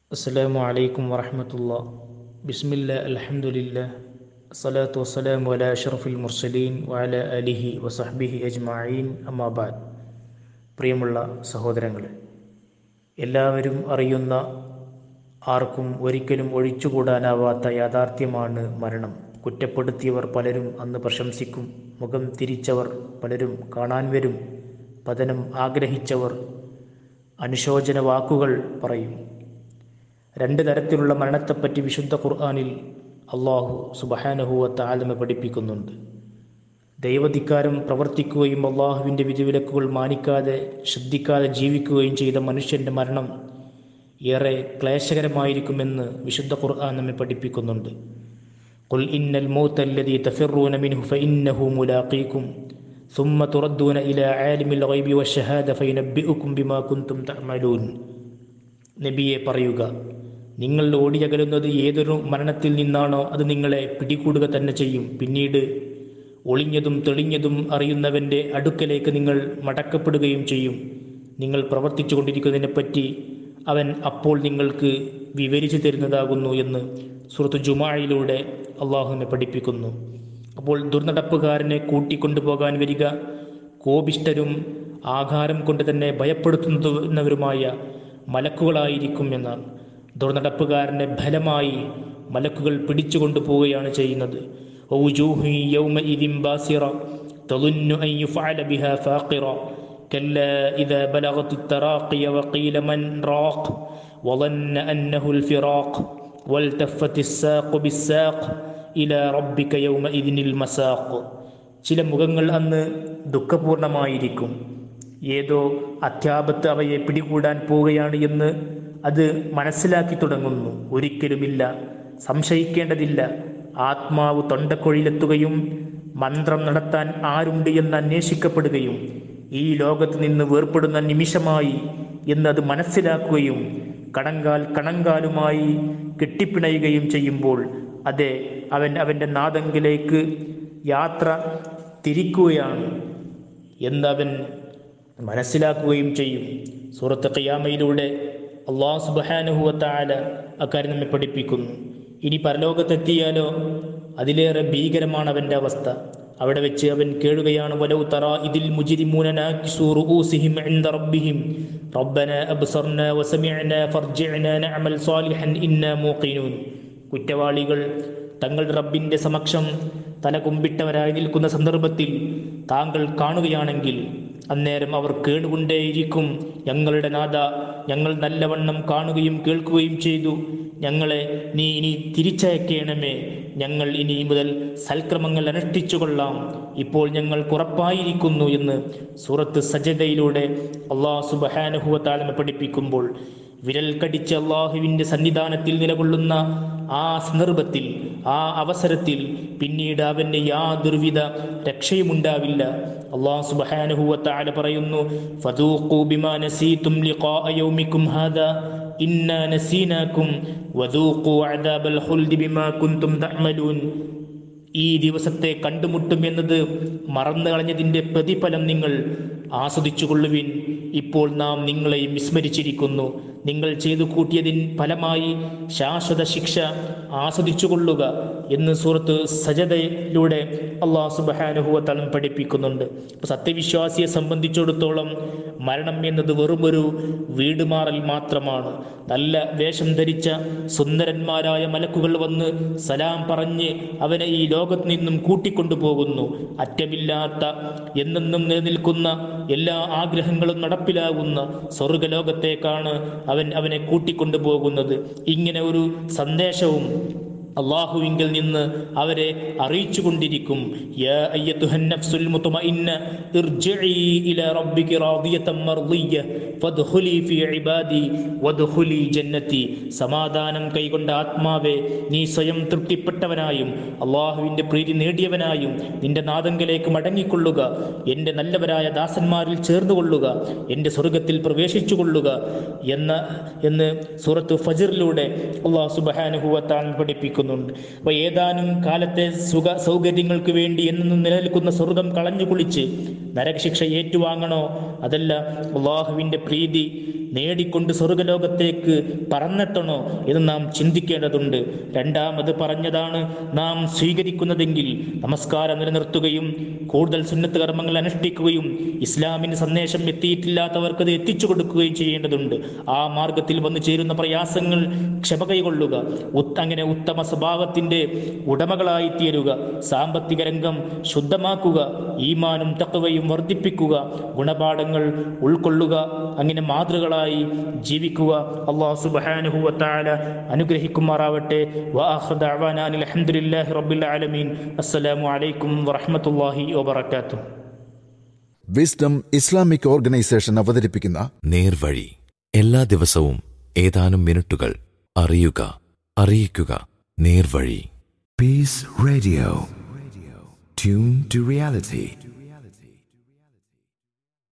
السلام عليكم ورحمة الله بسم الله الحمد لله الصلاة والسلام على أشرف المرسلين وعلى آله وصحبه أجمعين أما بعد പ്രിയമുള്ള സഹോദരങ്ങളെ എല്ലാവരും അറിയുന്ന ആർക്കും ഒരിക്കലും ഒഴിച്ചുകൂടാനാവാത്ത യാഥാർത്ഥ്യമാണ് മരണം കുറ്റപ്പെടുത്തിയവർ പലരും അന്ന് പ്രശംസിക്കും മുഖം തിരിച്ചവർ പലരും കാണാൻ വരും പതനം ആഗ്രഹിച്ചവർ അനുശോചന വാക്കുകൾ പറയും രണ്ട് തരത്തിലുള്ള മരണത്തെപ്പറ്റി വിശുദ്ധ ഖുർആാനിൽ അള്ളാഹു സുബഹാനഹുവത്ത ആലമ പഠിപ്പിക്കുന്നുണ്ട് ദൈവധിക്കാരം പ്രവർത്തിക്കുകയും അള്ളാഹുവിൻ്റെ വിധിവിലക്കുകൾ മാനിക്കാതെ ശ്രദ്ധിക്കാതെ ജീവിക്കുകയും ചെയ്ത മനുഷ്യൻ്റെ മരണം ഏറെ ക്ലേശകരമായിരിക്കുമെന്ന് വിശുദ്ധ ഖുർആൻ നമ്മെ പഠിപ്പിക്കുന്നുണ്ട് قل إن الموت الذي تفرون منه فإنه ملاقيكم ثم تردون إلى عالم الغيب والشهادة فينبئكم بما كنتم تعملون നബിയെ പറയുക നിങ്ങൾ ഓടിയകലുന്നത് ഏതൊരു മരണത്തിൽ നിന്നാണോ അത് നിങ്ങളെ പിടികൂടുക തന്നെ ചെയ്യും പിന്നീട് ഒളിഞ്ഞതും തെളിഞ്ഞതും അറിയുന്നവൻ്റെ അടുക്കലേക്ക് നിങ്ങൾ മടക്കപ്പെടുകയും ചെയ്യും നിങ്ങൾ പ്രവർത്തിച്ചു കൊണ്ടിരിക്കുന്നതിനെപ്പറ്റി അവൻ അപ്പോൾ നിങ്ങൾക്ക് വിവരിച്ചു തരുന്നതാകുന്നു എന്ന് സുഹൃത്ത് ജുമായിലൂടെ അള്ളാഹുവിനെ പഠിപ്പിക്കുന്നു അപ്പോൾ ദുർനടപ്പുകാരനെ കൂട്ടിക്കൊണ്ടുപോകാൻ വരിക കോപിഷ്ടരും ആഹാരം കൊണ്ട് തന്നെ ഭയപ്പെടുത്തുന്നവരുമായ മലക്കുകളായിരിക്കും എന്നാണ് ദുർനടപ്പുകാരനെ ഫലമായി മലക്കുകൾ പിടിച്ചുകൊണ്ടു പോവുകയാണ് ചെയ്യുന്നത് كلا إذا بلغت التراقي وقيل من راق وظن أنه الفراق والتفت الساق بالساق إلى ربك يومئذ المساق ചില മുഖങ്ങൾ അന്ന് ദുഃഖപൂർണമായിരിക്കും ഏതോ അത്യാപത്ത് അവയെ പിടികൂടാൻ പോവുകയാണ് എന്ന് അത് മനസ്സിലാക്കി തുടങ്ങുന്നു ഒരിക്കലുമില്ല സംശയിക്കേണ്ടതില്ല ആത്മാവ് തൊണ്ടക്കൊഴിലെത്തുകയും മന്ത്രം നടത്താൻ ആരുണ്ട് എന്ന് അന്വേഷിക്കപ്പെടുകയും ഈ ലോകത്ത് നിന്ന് വേർപ്പെടുന്ന നിമിഷമായി എന്നത് മനസ്സിലാക്കുകയും കണങ്കാൽ കണങ്കാലുമായി കെട്ടിപ്പിണയുകയും ചെയ്യുമ്പോൾ അതെ അവൻ അവൻ്റെ നാദങ്കിലേക്ക് യാത്ര തിരിക്കുകയാണ് എന്നവൻ മനസ്സിലാക്കുകയും ചെയ്യും സൂറത്ത് ഖിയാമയിലൂടെ അള്ളാഹു സുബാനുഹുവത്താല അക്കാര്യം നമ്മെ പഠിപ്പിക്കുന്നു ഇനി പരലോകത്തെത്തിയാലോ അതിലേറെ ഭീകരമാണ് അവൻ്റെ അവസ്ഥ അവിടെ വെച്ച് അവൻ കേഴുകയാണ് വലൗ തറ ഇതിൽ മുജിരിമൂനനാക്കിസൂറുഊസിഹിം ഇൻദ റബ്ബിഹിം റബ്ബന അബ്സർന വസമിഅന ഫർജിഅന നഅമൽ സാലിഹൻ ഇന്നാ മൂഖിനൂൻ കുറ്റവാളികൾ തങ്ങളുടെ റബ്ബിൻ്റെ സമക്ഷം തല കുമ്പിട്ടവരായി നിൽക്കുന്ന സന്ദർഭത്തിൽ താങ്കൾ കാണുകയാണെങ്കിൽ അന്നേരം അവർ കേടുകൊണ്ടേയിരിക്കും ഞങ്ങളുടെ നാഥ ഞങ്ങൾ നല്ലവണ്ണം കാണുകയും കേൾക്കുകയും ചെയ്തു ഞങ്ങളെ നീ ഇനി തിരിച്ചയക്കണമേ ഞങ്ങൾ ഇനി മുതൽ സൽക്രമങ്ങൾ അനുഷ്ഠിച്ചു കൊള്ളാം ഇപ്പോൾ ഞങ്ങൾ കുറപ്പായിരിക്കുന്നു എന്ന് സൂറത്ത് സജതയിലൂടെ അള്ളാഹു സുബഹാനുഹുവത്താലമ പഠിപ്പിക്കുമ്പോൾ വിരൽ കടിച്ച് അള്ളാഹുവിൻ്റെ സന്നിധാനത്തിൽ നിലകൊള്ളുന്ന ആ സന്ദർഭത്തിൽ ആ അവസരത്തിൽ പിന്നീട് അവന് യാതൊരുവിധ രക്ഷയുമുണ്ടാവില്ല അള്ളാഹു സുബഹാനുഹുവത്താല പറയുന്നു ഫദൂഖു ബിമാ നസീതും ലിഖാഅ യൗമിക്കും ഹാദാ ഇന്നാ നസീനാക്കും വദൂഖു അദാബൽ ഖുൽദി ബിമാ കുൻതും തഅമലൂൻ ഈ ദിവസത്തെ കണ്ടുമുട്ടും എന്നത് മറന്നു കളഞ്ഞതിൻ്റെ പ്രതിഫലം നിങ്ങൾ ആസ്വദിച്ചു കൊള്ളുവിൻ ഇപ്പോൾ നാം നിങ്ങളെ വിസ്മരിച്ചിരിക്കുന്നു നിങ്ങൾ ചെയ്തു കൂട്ടിയതിൻ ഫലമായി ശാശ്വത ശിക്ഷ ആസ്വദിച്ചു കൊള്ളുക എന്ന് സുഹൃത്ത് സജതയിലൂടെ അള്ളാഹു സുബാനുഭവത്തലം പഠിപ്പിക്കുന്നുണ്ട് അപ്പോൾ സത്യവിശ്വാസിയെ സംബന്ധിച്ചിടത്തോളം മരണം എന്നത് വെറുമൊരു വീട് മാറൽ മാത്രമാണ് നല്ല വേഷം ധരിച്ച സുന്ദരന്മാരായ മലക്കുകൾ വന്ന് സലാം പറഞ്ഞ് അവനെ ഈ ലോകത്ത് നിന്നും കൂട്ടിക്കൊണ്ടുപോകുന്നു അറ്റമില്ലാത്ത എന്നെന്നും നിലനിൽക്കുന്ന എല്ലാ ആഗ്രഹങ്ങളും നടപ്പിലാകുന്ന സ്വർഗലോകത്തേക്കാണ് അവൻ അവനെ കൂട്ടിക്കൊണ്ടുപോകുന്നത് ഇങ്ങനെ ഒരു സന്ദേശവും അള്ളാഹുവിങ്കിൽ നിന്ന് അവരെ അറിയിച്ചു കൊണ്ടിരിക്കും സമാധാനം കൈകൊണ്ട ആത്മാവെ നീ സ്വയം തൃപ്തിപ്പെട്ടവനായും അള്ളാഹുവിന്റെ പ്രീതി നേടിയവനായും നിന്റെ നാദങ്കലേക്ക് മടങ്ങിക്കൊള്ളുക എൻ്റെ നല്ലവരായ ദാസന്മാരിൽ ചേർന്നുകൊള്ളുക എൻ്റെ സ്വർഗത്തിൽ പ്രവേശിച്ചു കൊള്ളുക എന്ന എന്ന് സൂറത്ത് ഫജറിലൂടെ അള്ളാഹു സുബാനുഹുവത്താൻ പഠിപ്പിക്കുന്നുണ്ട് അപ്പോൾ ഏതാനും കാലത്തെ സുഖ സൗകര്യങ്ങൾക്ക് വേണ്ടി എന്നും നിലനിൽക്കുന്ന സ്വർഗം കളഞ്ഞു കുളിച്ച് നരകശിക്ഷ ഏറ്റുവാങ്ങണോ അതല്ല അള്ളാഹുവിൻ്റെ പ്രീതി നേടിക്കൊണ്ട് സ്വർഗലോകത്തേക്ക് പറന്നെത്തണോ എന്ന് നാം ചിന്തിക്കേണ്ടതുണ്ട് രണ്ടാമത് പറഞ്ഞതാണ് നാം സ്വീകരിക്കുന്നതെങ്കിൽ നമസ്കാരം നിലനിർത്തുകയും കൂടുതൽ സുന്നത്ത് കർമ്മങ്ങൾ അനുഷ്ഠിക്കുകയും ഇസ്ലാമിന് സന്ദേശം എത്തിയിട്ടില്ലാത്തവർക്ക് അത് എത്തിച്ചു കൊടുക്കുകയും ചെയ്യേണ്ടതുണ്ട് ആ മാർഗത്തിൽ വന്നു ചേരുന്ന പ്രയാസങ്ങൾ ക്ഷമ കൈകൊള്ളുക ഉത്ത- അങ്ങനെ ഉത്തമ സ്വഭാവത്തിന്റെ ഉടമകളായി തീരുക സാമ്പത്തിക രംഗം ശുദ്ധമാക്കുക ഈമാനും തക്കവയും വർദ്ധിപ്പിക്കുക ഗുണപാഠങ്ങൾ ഉൾക്കൊള്ളുക അങ്ങനെ മാതൃകളായി ജീവിക്കുക അള്ളാഹു സുബ്ഹാനഹു വ തആല അനുഗ്രഹിക്കുമാറാവട്ടെ വആഖിറു ദഅവാനാ അനിൽ ഹംദുലില്ലാഹി റബ്ബിൽ ആലമീൻ അസ്സലാമു അലൈക്കും വറഹ്മത്തുള്ളാഹി വബറകാതുഹു വിസ്ഡം ഇസ്ലാമിക് ഓർഗനൈസേഷൻ അവതരിപ്പിക്കുന്ന നേർവഴി എല്ലാ ദിവസവും ഏതാനും മിനിറ്റുകൾ അറിയുക അറിയിക്കുക നേർവഴി Peace Radio. Tune to reality.